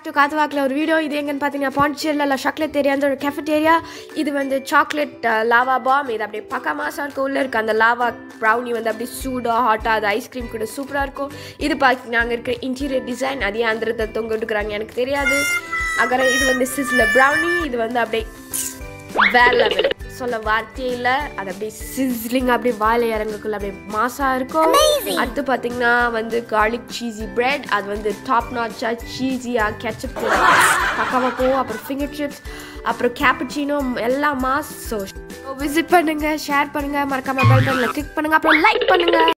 to காத்துவாக்கில் ஒரு video இது எங்கன்னு பார்த்தீங்கன்னா பாண்டிச்சேரியில் இல்லை சாக்லேட் ஏரியான்ற ஒரு கேஃபட்டேரியா இது வந்து சாக்லேட் லாவா பாம் இது அப்படியே பக்கா மாசாக இருக்கும் உள்ளே இருக்குது அந்த லாவா ப்ரௌனி வந்து அப்படியே சூடாக ஹாட்டாக அது ஐஸ்கிரீம் கூட சூப்பராக இருக்கும் இது பார்த்தீங்கன்னா அங்கே இருக்கிற இன்டீரியர் டிசைன் அதே ஆந்திரத்தை தொங்க விட்டுக்கிறாங்க எனக்கு தெரியாது அப்புறம் இது வந்து சிஸ்ல ப்ரௌனி இது வந்து அப்படியே வேற லெவல் சொல்ல வார்த்தையே இல்லை அது அப்படியே சிஸ்லிங் அப்படியே வாயில இறங்கக்குள்ள அப்படியே மாசா இருக்கும் அடுத்து பார்த்தீங்கன்னா வந்து கார்லிக் சீஸி பிரெட் அது வந்து டாப் நாச்சா சீஸியாக கெச்சப் பக்காவாக போகும் அப்புறம் ஃபிங்கர் சிப்ஸ் அப்புறம் கேப்பச்சினோ எல்லாம் மாஸ் ஸோ விசிட் பண்ணுங்க ஷேர் பண்ணுங்க மறக்காம பெல் பட்டனில் கிளிக் பண்ணுங்க அப்புறம் லைக் பண்ணுங்க